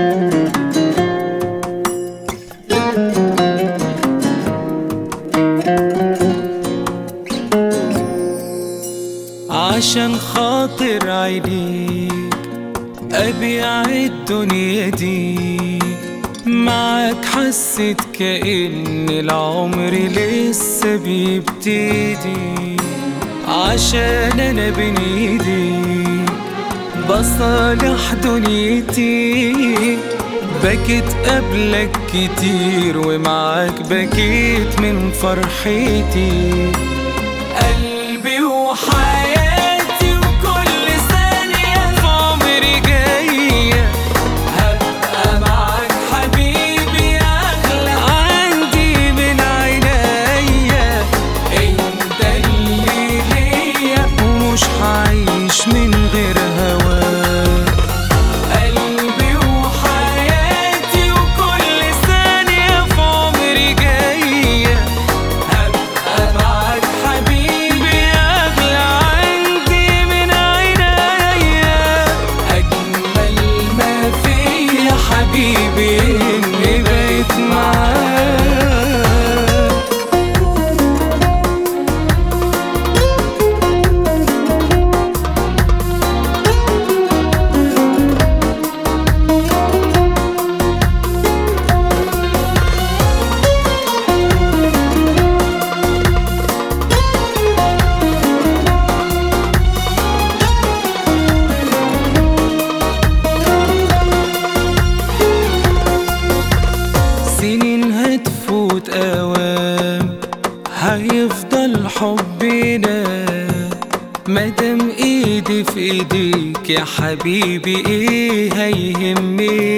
عشان خاطر عينيك أبيع الدنيا دي معاك حسيت كأن العمر لسه بيبتدي عشان أنا بين ايديك بصالح دنيتي بكيت قبلك كتير ومعاك بكيت من فرحتي قلبي وحياتي وكل ثانية في عمري جاية هبقى معاك حبيبي أغلى عندي من عينيا انت اللي ليا ومش هعيش من غير هواك قلبي وحياتي وكل ثانية في عمري جاية هبقى معاك حبيبي أغلى عندي من عينيا أجمل ما فيا حبيبي إني بقيت معاك سنين هتفوت أوام هيفضل حبنا مادام ايدي في ايديك يا حبيبي ايه هيهمني